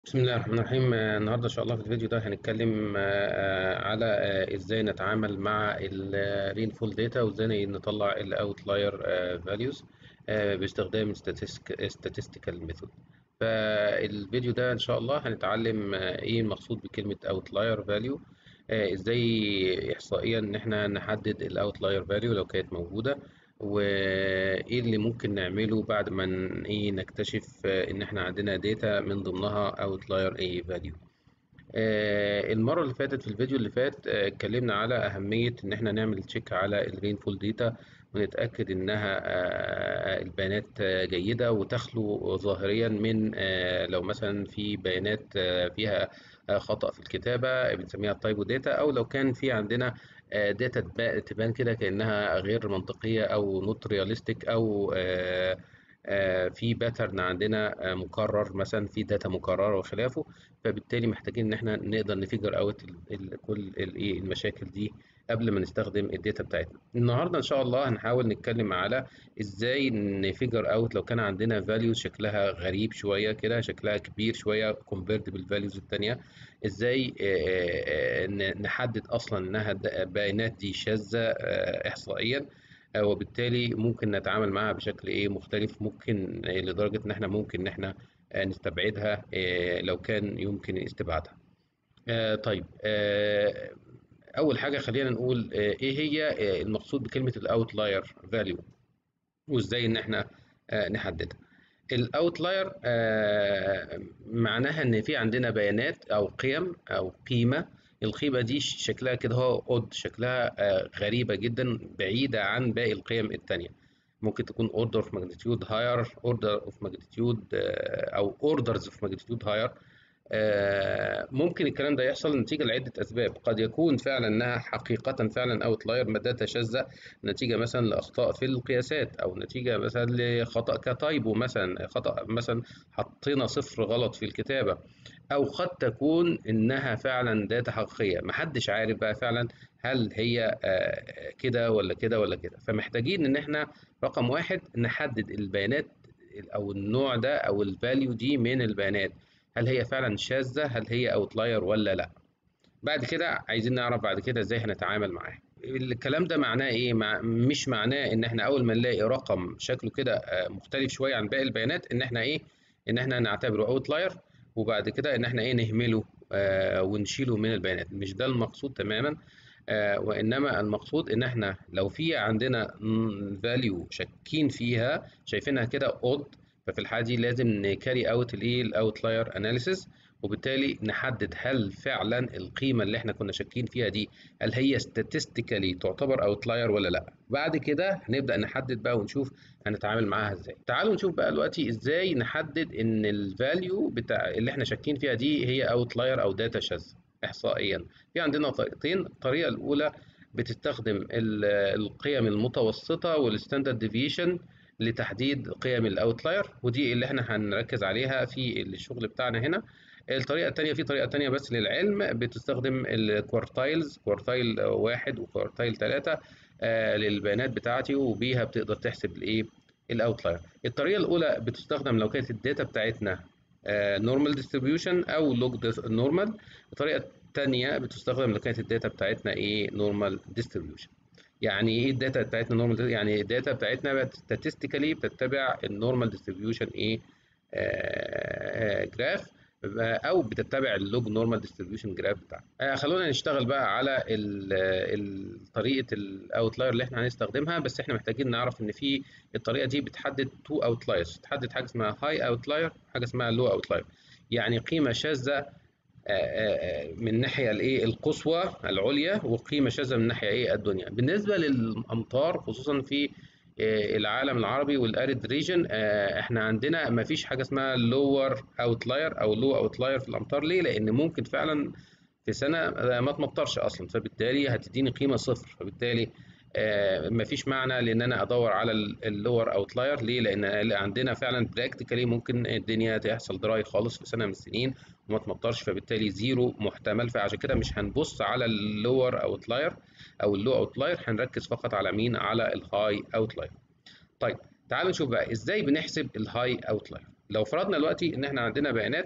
بسم الله الرحمن الرحيم آه، النهارده ان شاء الله في الفيديو ده هنتكلم آه، آه، على آه، ازاي نتعامل مع الرينفول داتا وازاي نطلع الاوتلاير فاليوز باستخدام statistical ميثود فالفيديو ده ان شاء الله هنتعلم آه، ايه المقصود بكلمه اوتلاير فاليو ازاي احصائيا ان احنا نحدد الاوتلاير فاليو لو كانت موجوده وايه اللي ممكن نعمله بعد ما ن- ايه نكتشف آه، ان احنا عندنا داتا من ضمنها اوتلاير ايه فاليو المرة اللي فاتت في الفيديو اللي فات آه، اتكلمنا على أهمية إن احنا نعمل تشيك على الرينفول داتا ونتأكد إنها آه، البيانات آه، جيدة وتخلو ظاهريا من آه، لو مثلا في بيانات آه، فيها آه، خطأ في الكتابة بنسميها التايبو داتا أو لو كان في عندنا داتا تبان كده كأنها غير منطقية أو نوت رياليستيك أو آه، آه، في باترن عندنا آه، مكرر مثلا في داتا مكررة وخلافه فبالتالي محتاجين ان احنا نقدر نفيجر اوت كل الايه المشاكل دي قبل ما نستخدم الداتا بتاعتنا النهارده ان شاء الله هنحاول نتكلم على ازاي نفيجر اوت لو كان عندنا فاليوز شكلها غريب شويه كده شكلها كبير شويه كومبيرد بالفاليوز التانيه ازاي آه، آه، ن- نحدد اصلا انها د- بيانات دي شاذه آه، احصائيا آه، وبالتالي ممكن نتعامل معاها بشكل ايه مختلف ممكن آه، لدرجه ان احنا ممكن ان احنا آه، نستبعدها آه، لو كان يمكن استبعادها آه، طيب آه، اول حاجه خلينا نقول آه، ايه هي آه، المقصود بكلمه الاوتلاير فاليو وازاي ان احنا آه، نحددها الاوتلاير معناها ان في عندنا بيانات او قيم او قيمه القيمه دي شكلها كده هو اود شكلها آه، غريبه جدا بعيده عن باقي القيم التانيه ممكن تكون اوردر اوف ماجنتيود هاير اوردر اوف ماجنتيود او اوردرز اوف ماجنتيود هاير آه، ممكن الكلام ده يحصل نتيجة لعدة أسباب قد يكون فعلا أنها حقيقة فعلا أوتلاير مادتها شاذة نتيجة مثلا لأخطاء في القياسات أو نتيجة مثلا لخطأ كتايبو مثلا خطأ مثلا حطينا صفر غلط في الكتابة أو قد تكون إنها فعلا داتا حقيقية محدش عارف بقى فعلا هل هي آه، كده ولا كده ولا كده فمحتاجين إن إحنا رقم واحد نحدد البيانات أو النوع ده أو الفاليو دي من البيانات هل هي فعلا شاذة هل هي اوتلاير ولا لا بعد كده عايزين نعرف بعد كده ازاي هنتعامل معاها الكلام ده معناه ايه مع مش معناه ان احنا اول ما نلاقي رقم شكله كده آه، مختلف شويه عن باقي البيانات ان احنا ايه ان احنا نعتبره اوتلاير وبعد كده ان احنا ايه نهمله آه، ونشيله من البيانات مش ده المقصود تماما آه، وانما المقصود ان احنا لو في عندنا فاليو شاكين فيها شايفينها كده اود ففي الحاله دي لازم نكاري اوت الايه الاوتلاير اناليسيس وبالتالي نحدد هل فعلا القيمه اللي احنا كنا شاكين فيها دي هل هي statistically تعتبر اوتلاير ولا لا بعد كده هنبدا نحدد بقى ونشوف هنتعامل معاها ازاي تعالوا نشوف بقى دلوقتي ازاي نحدد ان الفاليو بتاع اللي احنا شاكين فيها دي هي اوتلاير او داتا شاذ احصائيا في عندنا طريقتين الطريقه الاولى بتستخدم ال- القيم المتوسطه والستاندرد ديفيشن لتحديد قيم الاوتلاير ودي اللي احنا هنركز عليها في الشغل بتاعنا هنا الطريقة التانية في طريقة تانية بس للعلم بتستخدم الكوارتايلز كوارتايل واحد وكوارتايل ثلاثة آه للبيانات بتاعتي وبيها بتقدر تحسب الايه الاوتلاير الطريقة الأولى بتستخدم لو كانت الداتا بتاعتنا نورمال ديستريبيوشن او لوج نورمال الطريقة التانية بتستخدم لو كانت الداتا بتاعتنا ايه نورمال ديستريبيوشن يعني ايه الداتا بتاعتنا نورمال يعني الداتا بتاعتنا statistically بتتبع النورمال ديستريبيوشن ايه جراف او بتتبع اللوج نورمال ديستريبيوشن جراف بتاعنا آه خلونا نشتغل بقى على ال- ال- طريقه الاوتلاير اللي احنا هنستخدمها بس احنا محتاجين نعرف ان في الطريقه دي بتحدد تو اوتلايرز تحدد حاجه اسمها هاي اوتلاير حاجه اسمها لو اوتلاير يعني قيمه شاذه آه، آه، آه، من الناحيه الايه القصوى العليا وقيمه شاذه من الناحيه ايه الدنيا بالنسبه للامطار خصوصا في آه، العالم العربي والاريد ريجن احنا عندنا ما فيش حاجه اسمها لور اوتلاير او لو اوتلاير في الامطار ليه لان ممكن فعلا في سنه آه، ما تمطرش اصلا فبالتالي هتديني قيمه صفر فبالتالي آه، مفيش معنى لان انا ادور على اللور اوتلاير ليه لان عندنا فعلا براكتيكالي ممكن الدنيا تحصل دراي خالص في سنه من السنين وما تمطرش فبالتالي زيرو محتمل فعشان كده مش هنبص على اللور اوتلاير او اللو اوتلاير هنركز فقط على مين على الهاي اوتلاير طيب تعالوا نشوف بقى ازاي بنحسب الهاي اوتلاير لو فرضنا دلوقتي ان احنا عندنا بيانات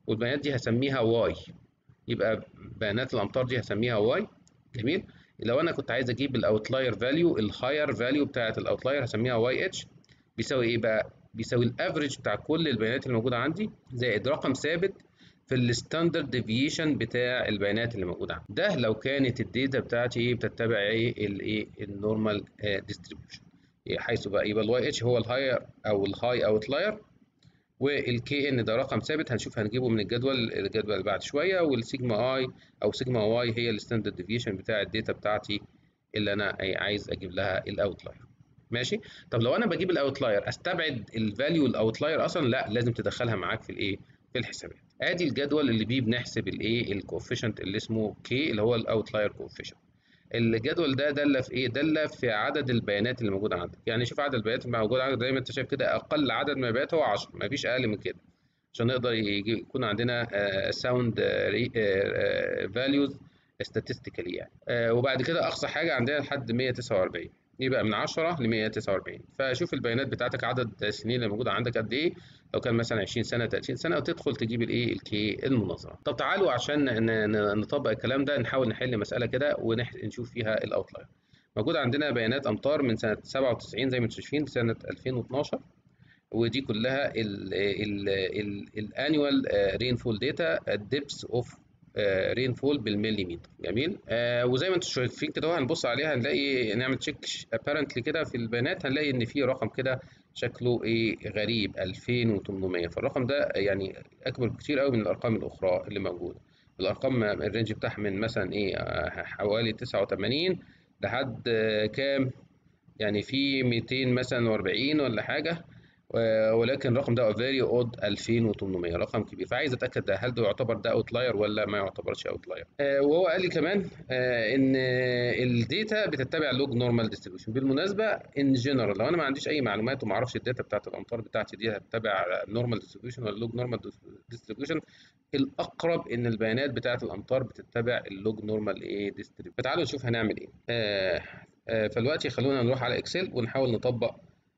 والبيانات دي هسميها واي يبقى بيانات الامطار دي هسميها واي جميل لو انا كنت عايز اجيب الاوتلاير فاليو الهاير فاليو بتاعه الاوتلاير هسميها واي اتش بيساوي ايه بقى بيساوي الافريج بتاع كل البيانات اللي موجوده عندي زائد رقم ثابت في الستاندرد ديفيشن بتاع البيانات اللي موجوده عندي ده لو كانت الداتا بتاعتي ايه بتتبع ايه الايه النورمال ديستريبيوشن حيث بقى يبقى الواي اتش هو الهاير او الهاي اوتلاير والكي ان ده رقم ثابت هنشوف هنجيبه من الجدول الجدول اللي بعد شويه والسيجما اي او سيجما واي هي الستاندرد ديفيشن بتاع الداتا بتاعتي اللي انا عايز اجيب لها الاوتلاير ماشي طب لو انا بجيب الاوتلاير استبعد الفاليو الاوتلاير اصلا لا لازم تدخلها معاك في الايه في الحسابات ادي الجدول اللي بيه بنحسب الايه الكوفيشنت اللي اسمه كي اللي هو الاوتلاير كوفيشنت الجدول ده دل في ايه دل في عدد البيانات اللي موجوده عندك يعني شوف عدد البيانات اللي موجوده عندك زي ما انت شايف كده اقل عدد من البيانات هو 10 ما فيش اقل من كده عشان نقدر يكون عندنا ساوند فاليوز statistically يعني آه وبعد كده اقصى حاجه عندنا لحد 149 يبقى من 10 ل 149 فشوف البيانات بتاعتك عدد السنين اللي موجوده عندك قد ايه لو كان مثلا 20 سنه 30 سنه وتدخل تجيب الايه الكي المنظمه طب تعالوا عشان نطبق الكلام ده نحاول نحل مساله كده ونشوف فيها الاوتلاير موجود عندنا بيانات امطار من سنه 97 زي ما انتم شايفين لسنه 2012 ودي كلها الانيوال رينفول داتا الدبس اوف رينفول بالمليمتر جميل آه وزي ما انتم شايفين كده هنبص عليها هنلاقي نعمل تشيك ابارنتلي كده في البيانات هنلاقي ان في رقم كده شكله ايه غريب 2800 فالرقم ده يعني اكبر بكتير قوي من الارقام الاخرى اللي موجوده الارقام الرينج بتاعها من مثلا ايه حوالي 89 لحد كام يعني في 200 مثلا 40 ولا حاجه ولكن الرقم ده فيري اود 2800 رقم كبير فعايز اتاكد ده هل ده يعتبر ده اوتلاير ولا ما يعتبرش اوتلاير آه وهو قال لي كمان آه ان الداتا بتتبع لوج نورمال ديستريبيوشن بالمناسبه ان جنرال لو انا ما عنديش اي معلومات وما اعرفش الداتا بتاعت الامطار بتاعتي دي هتتبع نورمال ديستريبيوشن ولا لوج نورمال ديستريبيوشن الاقرب ان البيانات بتاعت الامطار بتتبع اللوج نورمال ايه ديستريبيوشن فتعالوا نشوف هنعمل ايه آه آه فدلوقتي خلونا نروح على اكسل ونحاول نطبق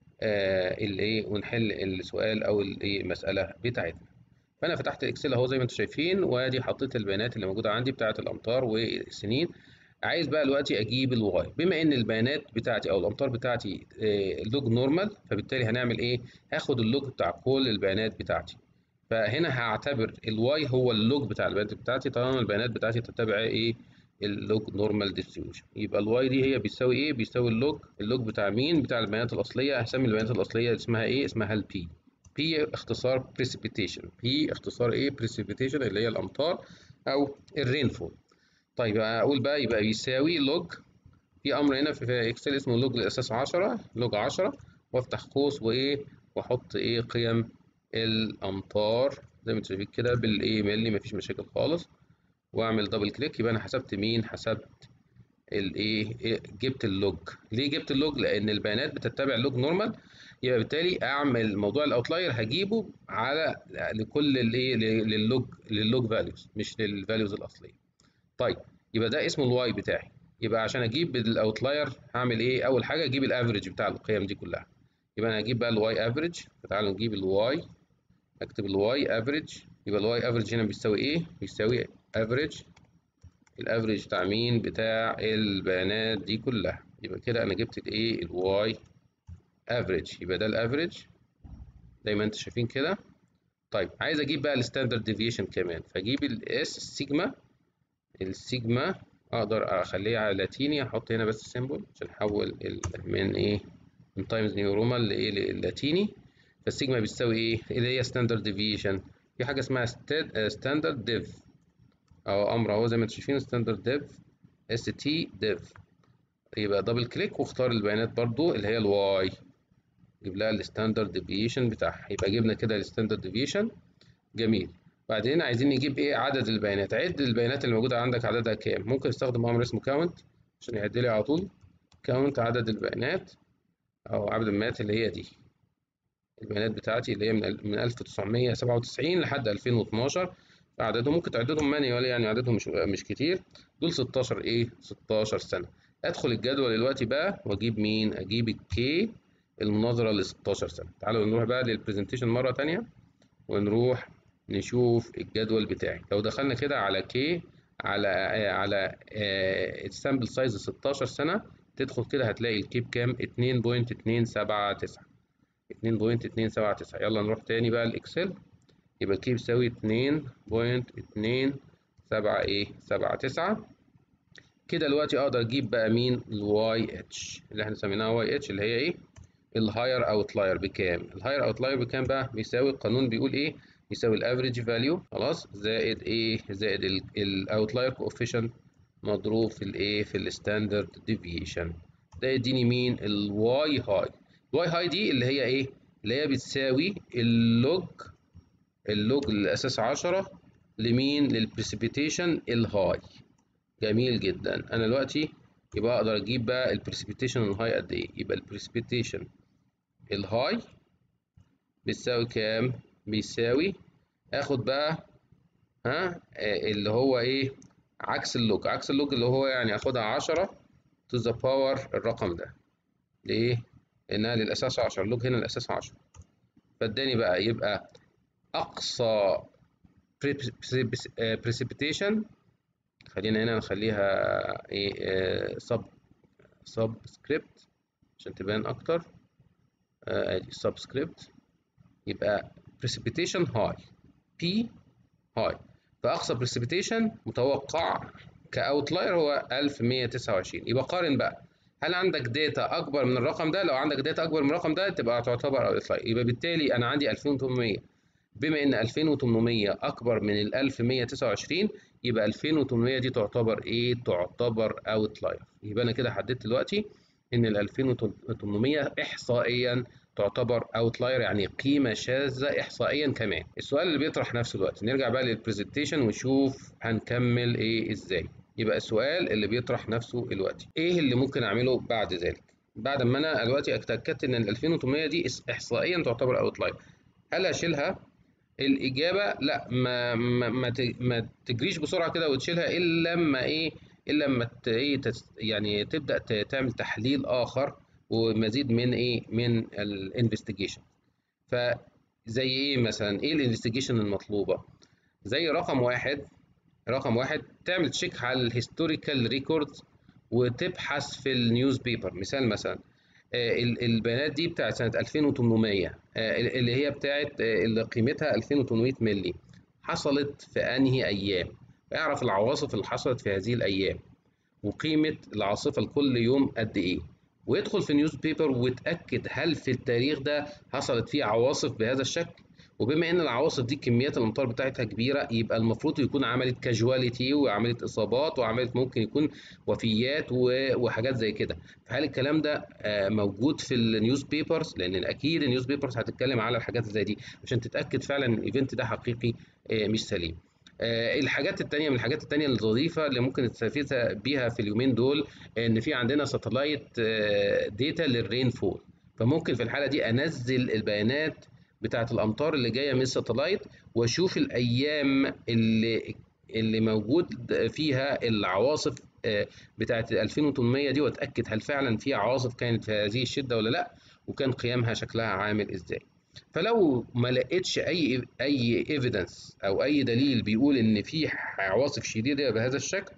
آه الايه ونحل السؤال او الايه المساله بتاعتنا فانا فتحت اكسل اهو زي ما انتم شايفين وادي حطيت البيانات اللي موجوده عندي بتاعه الامطار والسنين عايز بقى دلوقتي اجيب الواي بما ان البيانات بتاعتي او الامطار بتاعتي آه لوج نورمال فبالتالي هنعمل ايه هاخد اللوج بتاع كل البيانات بتاعتي فهنا هعتبر الواي هو اللوج بتاع البيانات بتاعتي طالما البيانات بتاعتي تتبع ايه اللوج نورمال ديستريبيوشن يبقى الواي دي هي بيساوي ايه بيساوي اللوج اللوج بتاع مين بتاع البيانات الاصليه هسمي البيانات الاصليه اسمها ايه اسمها البي بي اختصار precipitation بي اختصار ايه precipitation اللي هي الامطار او الرينفول طيب اقول بقى يبقى بيساوي لوج في امر هنا في اكسل اسمه لوج للاساس 10 لوج 10 وافتح قوس وايه واحط ايه قيم الامطار زي ما انتم شايفين كده بالايه ملي مفيش مشاكل خالص واعمل دبل كليك يبقى انا حسبت مين حسبت الايه جبت اللوج ليه جبت اللوج لان البيانات بتتبع اللوج نورمال يبقى بالتالي اعمل موضوع الاوتلاير هجيبه على لكل الايه للوج للوج فاليوز مش للفاليوز الاصليه طيب يبقى ده اسمه الواي بتاعي يبقى عشان اجيب الاوتلاير هعمل ايه اول حاجه اجيب الافريج بتاع القيم دي كلها يبقى انا هجيب بقى الواي افريج فتعالوا نجيب الواي اكتب الواي افريج يبقى الواي افريج هنا بيساوي ايه بيساوي افريج الافريج بتاع مين بتاع البيانات دي كلها يبقى كده انا جبت الايه الواي افريج يبقى ده الافريج زي ما انتم شايفين كده طيب عايز اجيب بقى الستاندرد ديفيشن كمان فاجيب الاس السيجما السيجما اقدر اخليه على لاتيني احط هنا بس سيمبل عشان احول من ايه من تايمز نيو رومان لايه للاتيني فالسيجما بتساوي ايه اللي هي ستاندرد ديفيشن في حاجه اسمها ستاندرد ديف او امر اهو زي ما انتم شايفين ستاندرد ديف اس تي ديف يبقى دبل كليك واختار البيانات برضو اللي هي الواي جيب لها الستاندرد ديفيشن بتاعها يبقى جبنا كده الستاندرد ديفيشن جميل بعدين عايزين نجيب ايه عدد البيانات عد البيانات اللي موجوده عندك عددها كام ممكن استخدم امر اسمه كاونت عشان يعد لي على طول كاونت عدد البيانات او عدد البيانات اللي هي دي البيانات بتاعتي اللي هي من من 1997 لحد 2012 عددهم ممكن تعددهم مانيوال يعني عددهم مش مش كتير دول 16 ايه 16 سنه ادخل الجدول دلوقتي بقى واجيب مين اجيب الكي المناظره ل 16 سنه تعالوا نروح بقى للبرزنتيشن مره ثانيه ونروح نشوف الجدول بتاعي لو دخلنا كده على كي على على السامبل سايز 16 سنة تدخل كده هتلاقي الكي بكام 2.279 2.279 يلا نروح تاني بقى الاكسل يبقى الكي بيساوي 2.2 سبعة ايه سبعة تسعة كده دلوقتي اقدر اجيب بقى مين الواي اتش اللي احنا سميناها واي اتش اللي هي ايه الهاير اوتلاير بكام الهاير اوتلاير بكام بقى بيساوي القانون بيقول ايه يساوي الافريج فاليو خلاص زائد ايه زائد الاوتلاير كوفيشنت مضروب في الايه في الستاندرد ديفيشن ده يديني مين الواي هاي الواي هاي دي اللي هي ايه اللي هي بتساوي اللوج اللوج الاساس 10 لمين للبريسيبيتيشن الهاي جميل جدا انا دلوقتي يبقى اقدر اجيب بقى البريسيبيتيشن الهاي قد ايه يبقى البريسيبيتيشن الهاي بيساوي كام بيساوي اخد بقى ها اللي هو ايه عكس اللوج عكس اللوج اللي هو يعني اخدها 10 تو ذا باور الرقم ده ليه لانها للاساس 10 اللوج هنا الاساس 10 فاداني بقى يبقى اقصى بريسيبيتيشن خلينا هنا نخليها ايه سب سب سكريبت عشان تبان اكتر ادي سب سكريبت يبقى precipitation high P high فاقصى precipitation متوقع كاوتلاير هو 1129 يبقى قارن بقى هل عندك داتا اكبر من الرقم ده لو عندك داتا اكبر من الرقم ده تبقى تعتبر اوتلاير يبقى بالتالي انا عندي 2800 بما ان 2800 اكبر من ال 1129 يبقى 2800 دي تعتبر ايه تعتبر اوتلاير يبقى انا كده حددت دلوقتي ان ال 2800 احصائيا تعتبر اوتلاير يعني قيمه شاذه احصائيا كمان السؤال اللي بيطرح نفسه دلوقتي نرجع بقى للبرزنتيشن ونشوف هنكمل ايه ازاي يبقى السؤال اللي بيطرح نفسه دلوقتي ايه اللي ممكن اعمله بعد ذلك بعد ما انا دلوقتي اتاكدت ان ال 2800 دي احصائيا تعتبر اوتلاير هل اشيلها الاجابه لا ما ما ما, ما تجريش بسرعه كده وتشيلها الا لما ايه الا لما ايه يعني تبدا تعمل تحليل اخر ومزيد من ايه من الانفستيجيشن فزي ايه مثلا ايه الانفستيجيشن المطلوبه زي رقم واحد رقم واحد تعمل تشيك على الهيستوريكال ريكوردز وتبحث في النيوز بيبر مثال مثلا البيانات دي بتاعت سنة 2800 اللي هي بتاعت اللي قيمتها 2800 ملي حصلت في أنهي أيام اعرف العواصف اللي حصلت في هذه الأيام وقيمة العاصفة لكل يوم قد إيه ويدخل في نيوز بيبر ويتأكد هل في التاريخ ده حصلت فيه عواصف بهذا الشكل وبما ان العواصف دي كميات الامطار بتاعتها كبيره يبقى المفروض يكون عملت كاجواليتي وعملت اصابات وعملت ممكن يكون وفيات وحاجات زي كده فهل الكلام ده موجود في النيوز بيبرز لان اكيد النيوز بيبرز هتتكلم على الحاجات زي دي عشان تتاكد فعلا ان الايفنت ده حقيقي مش سليم الحاجات التانية من الحاجات التانية الظريفة اللي ممكن نستفيد بيها في اليومين دول ان في عندنا ساتلايت داتا للرين فول فممكن في الحالة دي انزل البيانات بتاعة الأمطار اللي جاية من الساتلايت وأشوف الأيام اللي اللي موجود فيها العواصف بتاعة 2800 دي وأتأكد هل فعلا في عواصف كانت في هذه الشدة ولا لأ وكان قيامها شكلها عامل إزاي. فلو ما لقيتش أي أي ايفيدنس أو أي دليل بيقول إن في عواصف شديدة بهذا الشكل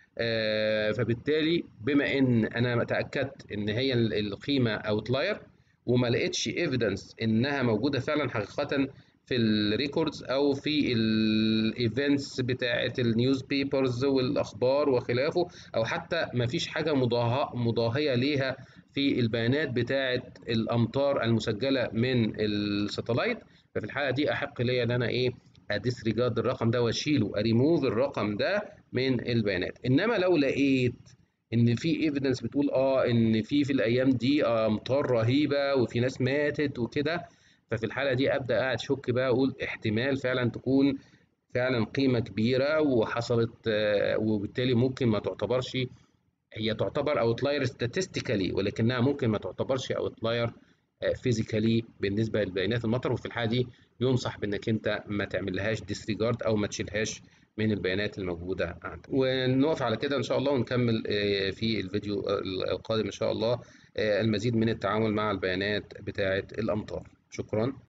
فبالتالي بما إن أنا تأكدت إن هي القيمة أوتلاير وما لقيتش ايفيدنس انها موجوده فعلا حقيقه في الريكوردز او في الايفنتس بتاعه النيوز بيبرز والاخبار وخلافه او حتى ما فيش حاجه مضاهيه ليها في البيانات بتاعه الامطار المسجله من الساتلايت ففي الحاله دي احق ليا ان انا ايه اديسريجارد الرقم ده واشيله اريموف الرقم ده من البيانات انما لو لقيت ان في ايفيدنس بتقول اه ان في في الايام دي امطار رهيبه وفي ناس ماتت وكده ففي الحاله دي ابدا قاعد اشك بقى اقول احتمال فعلا تكون فعلا قيمه كبيره وحصلت وبالتالي ممكن ما تعتبرش هي تعتبر اوتلاير statistically ولكنها ممكن ما تعتبرش اوتلاير فيزيكالي بالنسبه لبيانات المطر وفي الحاله دي ينصح بانك انت ما تعملهاش ديسريجارد او ما تشيلهاش من البيانات الموجودة عندك ونقف على كده إن شاء الله ونكمل في الفيديو القادم إن شاء الله المزيد من التعامل مع البيانات بتاعة الأمطار شكرا